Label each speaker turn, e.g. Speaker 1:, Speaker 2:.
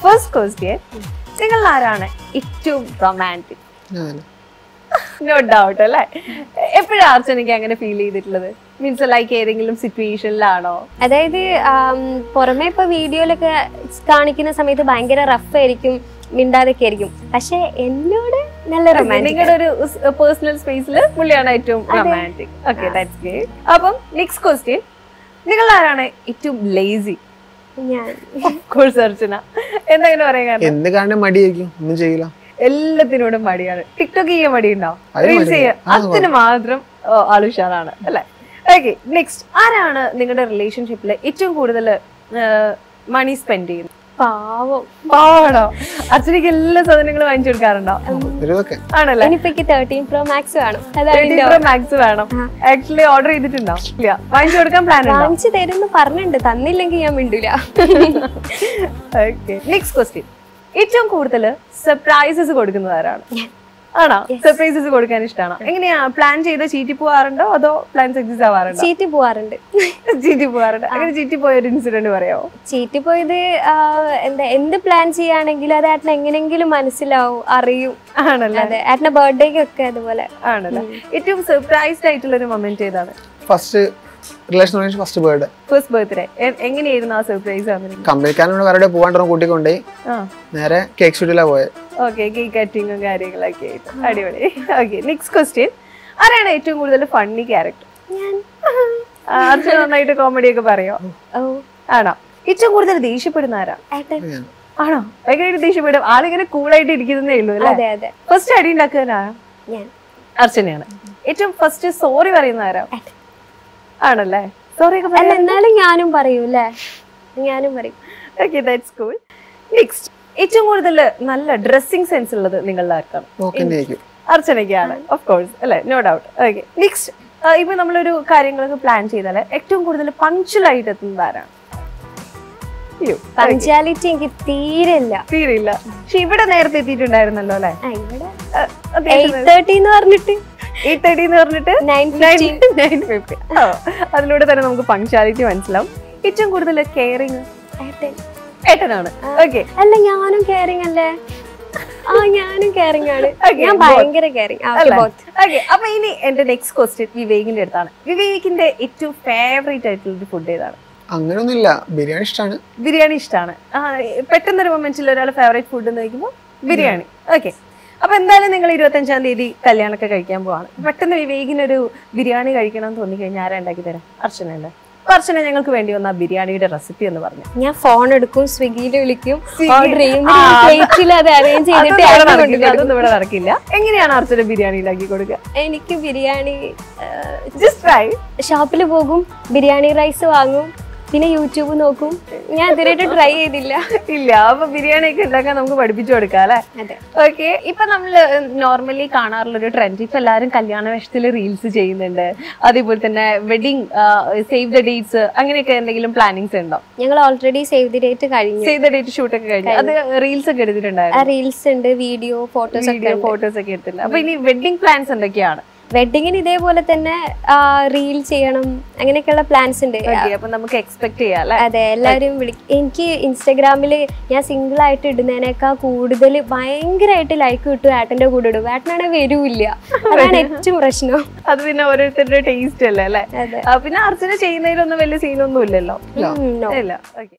Speaker 1: First question നിങ്ങൾ ആരാണ് ഏറ്റവും റൊമാൻറ്റിക്
Speaker 2: ഞാൻ
Speaker 1: നോ ഡൗട്ട് അല്ലേ എപ്പോഴാണ് അർച്ചനയ്ക്ക് അങ്ങനെ ഫീൽ ചെയ്തിട്ടുള്ളത് മീൻസ് ലൈക്ക് ഏതെങ്കിലും സിറ്റുവേഷനിലാണോ
Speaker 3: അതായത് ആം, പുറമെ ഇപ്പൊ വീഡിയോയിലൊക്കെ കാണിക്കുന്ന സമയത്ത് ഭയങ്കര റഫ് ആയിരിക്കും മിണ്ടാതൊക്കെ ആയിരിക്കും പക്ഷെ എന്നോട് നല്ല റൊമാൻറ്റിക്
Speaker 1: നിങ്ങളുടെ ഒരു പേഴ്സണൽ സ്പേസിൽ പുള്ളിയാണ് ഏറ്റവും റൊമാൻറ്റിക് ഓക്കെ ദാറ്റ്സ് ഗ്രേറ്റ് അപ്പം നെക്സ്റ്റ് ക്വസ്റ്റ്യൻ നിങ്ങൾ ആരാണ് ഏറ്റവും ലേസി
Speaker 3: ഞാൻ
Speaker 1: കോഴ്സ് അർച്ചന എന്തെങ്കിലും പറയാൻ കാരണം
Speaker 2: എന്ത് കാരണം മടിയായിരിക്കും ഒന്നും ചെയ്യില്ല
Speaker 1: എല്ലാത്തിനോടും മടിയാണ് ടിക്ടോക്ക് ചെയ്യാൻ മടിയുണ്ടാവും
Speaker 2: അതിന്
Speaker 1: റീൽസ്
Speaker 2: മടിയില്ല.
Speaker 1: ചെയ്യാൻ
Speaker 2: ആ,
Speaker 1: അതിന് മാത്രം ഓ, ആള് ഉഷാറാണ് അല്ലെ ഓക്കെ നെക്സ്റ്റ് ആരാണ് നിങ്ങളുടെ റിലേഷൻഷിപ്പിൽ ഏറ്റവും കൂടുതൽ മണി സ്പെൻഡ് ചെയ്യുന്നത്
Speaker 3: പാവം
Speaker 1: പാവണോ അച്ഛനക്ക് എല്ലാ സാധനങ്ങളും വാങ്ങിച്ചു കൊടുക്കാറുണ്ടോ
Speaker 2: ഇതൊക്കെ
Speaker 1: ആണല്ലേ
Speaker 3: എനിപ്പിക്ക് തേർട്ടീൻ പ്രോ മാക്സ് വേണം അതാണ് എന്റെ
Speaker 1: മാക്സ് വേണം ആക്ച്വലി ഓർഡർ ചെയ്തിട്ടുണ്ടോ ഇല്ല വാങ്ങിച്ചു കൊടുക്കാൻ പ്ലാൻ ഉണ്ടോ
Speaker 3: വാങ്ങിച്ചു തരുന്നു പറഞ്ഞിട്ടുണ്ട് തന്നില്ലെങ്കിൽ ഞാൻ മിണ്ടൂല
Speaker 1: ഓക്കെ നെക്സ്റ്റ് ക്വസ്റ്റ്യൻ ഏറ്റവും കൂടുതൽ സർപ്രൈസസ് കൊടുക്കുന്നത് ആരാണ് ആണോ സർപ്രൈസസ് കൊടുക്കാൻ ഇഷ്ടമാണോ എങ്ങനെയാ പ്ലാൻ ചെയ്ത് ചീറ്റി പോവാറുണ്ടോ അതോ പ്ലാൻ സക്സസ് ആവാറുണ്ടോ
Speaker 3: ചീറ്റി പോവാറുണ്ട്
Speaker 1: ചീറ്റി പോവാറുണ്ട് അങ്ങനെ ചീറ്റി പോയ ഒരു ഇൻസിഡന്റ് പറയാമോ
Speaker 3: ചീറ്റി പോയത് ആ, എന്താ എന്ത് പ്ലാൻ ചെയ്യുകയാണെങ്കിലും അത് ഏട്ടന് എങ്ങനെങ്കിലും മനസ്സിലാവും അറിയും
Speaker 1: ആണല്ലേ
Speaker 3: അതെ ഏട്ടന്റെ ബർത്ത്ഡേക്ക് ഒക്കെ അതുപോലെ
Speaker 1: ആണല്ലേ ഏറ്റവും സർപ്രൈസ്ഡ് ആയിട്ടുള്ള ഒരു മൊമെന്റ് ഏതാണ്
Speaker 2: first relation first bird
Speaker 1: first birthday എങ്ങനെയായിരുന്നു ആ സർപ്രൈസ് വന്നിരിക്കുന്നത്
Speaker 2: കമ്പനിക്കാരനോട് വേറെ പോകാണ്ടോ കൂട്ടിക്കൊണ്ടേ
Speaker 1: ആ
Speaker 2: നേരെ കേക്ക് ഷൂട്ടിലാണ് പോയത്
Speaker 1: ഓക്കെ കേക്ക് കട്ടിങ്ങും കാര്യങ്ങളൊക്കെ ആയിട്ട് അടിപൊളി ഓക്കെ നെക്സ്റ്റ് ക്വസ്റ്റ്യൻ ആരാണ് ഏറ്റവും കൂടുതൽ ഫണ്ണി ക്യാരക്ടർ
Speaker 3: ഞാൻ
Speaker 1: അർച്ചന നന്നായിട്ട് കോമഡി ഒക്കെ പറയോ
Speaker 3: ഓ
Speaker 1: ആണോ ഏറ്റവും കൂടുതൽ ദേഷ്യപ്പെടുന്ന ആരാ
Speaker 3: ഏട്ടൻ
Speaker 2: ഞാൻ.
Speaker 1: ആണോ ഭയങ്കരമായിട്ട് ദേഷ്യപ്പെടും ആളിങ്ങനെ കൂളായിട്ട് ഇരിക്കുന്നതേ ഉള്ളൂ അല്ലേ
Speaker 3: അതെ അതെ
Speaker 1: ഫസ്റ്റ് അടി ഉണ്ടാക്കുന്നവരാ
Speaker 3: ഞാൻ
Speaker 1: അർച്ചനയാണ് ഏറ്റവും ഫസ്റ്റ് സോറി പറയുന്ന ആരാ ആണല്ലേ സോറി ഒക്കെ
Speaker 3: അല്ല എന്നാലും ഞാനും പറയും അല്ലേ ഞാനും പറയും
Speaker 1: ഓക്കെ ദാറ്റ്സ് കൂൾ നെക്സ്റ്റ് ഏറ്റവും കൂടുതൽ നല്ല ഡ്രസ്സിംഗ് സെൻസ് ഉള്ളത് നിങ്ങളുടെ ആർക്കാണ്
Speaker 2: നോക്കന്നെ ആയിരിക്കും
Speaker 1: അർച്ചനയ്ക്കാണ് ഓഫ് കോഴ്സ് അല്ലേ നോ ഡൗട്ട് ഓക്കെ നെക്സ്റ്റ് ഇപ്പൊ നമ്മളൊരു കാര്യങ്ങളൊക്കെ പ്ലാൻ ചെയ്താൽ ഏറ്റവും കൂടുതൽ പങ്ക്ച്വൽ ആയിട്ട് എത്തുന്നത് ആരാണ് അയ്യോ
Speaker 3: പങ്ക്ച്വാലിറ്റി എനിക്ക് തീരെ ഇല്ല
Speaker 1: തീരില്ല പക്ഷെ ഇവിടെ നേരത്തെ എത്തിയിട്ടുണ്ടായിരുന്നല്ലോ അല്ലെ
Speaker 3: ആ, ഇവിടെ എയ്റ്റ് തേർട്ടി എന്ന് പറഞ്ഞിട്ട്
Speaker 1: എയ്റ്റ് തേർട്ടി എന്ന് പറഞ്ഞിട്ട്
Speaker 3: നയൻ
Speaker 1: നയൻ ഫിഫ്റ്റി അതിലൂടെ തന്നെ നമുക്ക് പങ്ക്ച്വാലിറ്റി മനസ്സിലാവും ഏറ്റവും കൂടുതൽ കെയറിങ്
Speaker 3: ഏട്ടൻ
Speaker 1: ഏട്ടനാണ് ഓക്കെ
Speaker 3: അല്ല ഞാനും കെയറിങ് അല്ലേ ആ ഞാനും കെയറിങ് ആണ്
Speaker 1: Okay,
Speaker 3: ഞാൻ
Speaker 1: both.
Speaker 3: ഭയങ്കര കെയറിങ്
Speaker 1: ഓക്കെ അപ്പൊ ഇനി എന്റെ നെക്സ്റ്റ് ക്വസ്റ്റ്യൻ വിവേകിന്റെ അടുത്താണ് വിവേകിന്റെ ഏറ്റവും ഫേവറേറ്റ് ആയിട്ടുള്ള ഒരു ഫുഡ് ഏതാണ്
Speaker 2: അങ്ങനെയൊന്നുമില്ല ബിരിയാണി ഇഷ്ടമാണ്
Speaker 1: ബിരിയാണി ഇഷ്ടമാണ് പെട്ടെന്നൊരു മൊമെന്റിൽ ഒരാൾ ഫേവറേറ്റ് ഫുഡ് എന്ന് കഴിക്കുമ്പോൾ ബിരിയാണി ഓക്കെ അപ്പൊ എന്തായാലും നിങ്ങൾ ഇരുപത്തഞ്ചാം തീയതി കല്യാണമൊക്കെ കഴിക്കാൻ പോവാണ് പെട്ടെന്ന് വിവേകിനൊരു ബിരിയാണി കഴിക്കണം എന്ന് തോന്നിക്കഴിഞ്ഞാൽ ആരാ ഉണ്ടാക്കി തരാം അർച്ചനല്ലേ അപ്പൊ അർച്ചന ഞങ്ങൾക്ക് വേണ്ടി വന്ന ആ ബിരിയാണിയുടെ റെസിപ്പി എന്ന് പറഞ്ഞു
Speaker 3: ഞാൻ ഫോൺ എടുക്കും സ്വിഗ്ഗിയിൽ വിളിക്കും
Speaker 1: Swiggy.
Speaker 3: ഓർഡർ ചെയ്യും
Speaker 1: ആ,
Speaker 3: പ്ലേറ്റിൽ അത് അറേഞ്ച് ചെയ്തിട്ട്
Speaker 1: അതൊന്നും ഇവിടെ
Speaker 3: ഏട്ടന്
Speaker 1: നടക്കില്ല,
Speaker 3: കൊണ്ടുവരും.
Speaker 1: അതൊന്നും ഇവിടെ നടക്കില്ല എങ്ങനെയാണ് അർച്ചന ബിരിയാണി ഉണ്ടാക്കി കൊടുക്കുക
Speaker 3: എനിക്ക് ബിരിയാണി
Speaker 1: ജസ്റ്റ് ട്രൈ
Speaker 3: ഷോപ്പിൽ പോകും ബിരിയാണി റൈസ് വാങ്ങും പിന്നെ യൂട്യൂബ് നോക്കും ഞാൻ ഇതുവരെയായിട്ട് ട്രൈ ചെയ്തില്ല
Speaker 1: ഇല്ല അപ്പൊ ബിരിയാണി ഒക്കെ ഉണ്ടാക്കാൻ നമുക്ക് പഠിപ്പിച്ചു കൊടുക്കാം അല്ലെ
Speaker 3: അതെ
Speaker 1: ഓക്കെ ഇപ്പൊ നമ്മൾ നോർമലി കാണാറുള്ള ഒരു ട്രെൻഡ് ഇപ്പൊ എല്ലാവരും കല്യാണ വേഷത്തിൽ റീൽസ് ചെയ്യുന്നുണ്ട് അതേപോലെ തന്നെ വെഡിങ് സേവ് ദ ഡേറ്റ്സ് അങ്ങനെയൊക്കെ എന്തെങ്കിലും പ്ലാനിങ്സ് ഉണ്ടോ
Speaker 3: ഞങ്ങൾ ഓൾറെഡി സേവ് ദി ഡേറ്റ് കഴിഞ്ഞു
Speaker 1: സേവ് ദ ഡേറ്റ് ഷൂട്ട് ഒക്കെ കഴിഞ്ഞു അത് റീൽസ് ഒക്കെ എടുത്തിട്ടുണ്ടായിരുന്നു
Speaker 3: റീൽസ് ഉണ്ട് വീഡിയോ ഫോട്ടോസ് ഒക്കെ
Speaker 1: വീഡിയോ ഫോട്ടോസ് ഒക്കെ എടുത്തിട്ടുണ്ട് അപ്പൊ ഇനി വെഡിങ് പ്ലാൻസ് എന്തൊക്കെയാണ്
Speaker 3: വെഡിങ്ങിന് ഇതേപോലെ തന്നെ റീൽ ചെയ്യണം അങ്ങനെയൊക്കെയുള്ള പ്ലാൻസ് ഉണ്ട്
Speaker 1: Okay, അപ്പൊ നമുക്ക് എക്സ്പെക്ട് ചെയ്യാം അല്ലെ
Speaker 3: അതെ എല്ലാവരും വിളി എനിക്ക് ഇൻസ്റ്റഗ്രാമിൽ ഞാൻ സിംഗിൾ ആയിട്ട് ഇടുന്നതിനേക്കാൾ കൂടുതൽ ഭയങ്കരമായിട്ട് ലൈക്ക് കിട്ടും ഏട്ടന്റെ കൂടെ ഇടും ഏട്ടനാണെങ്കിൽ വരൂല്ല അതാണ് ഏറ്റവും പ്രശ്നം
Speaker 1: അത് പിന്നെ ഓരോരുത്തരുടെ ടേസ്റ്റ് അല്ലേ അല്ലെ
Speaker 3: അതെ
Speaker 1: പിന്നെ അർച്ചന ചെയ്യുന്നതിലൊന്നും വലിയ സീനൊന്നും ഇല്ലല്ലോ
Speaker 3: ഉം, no.
Speaker 1: ഇല്ല ഓക്കെ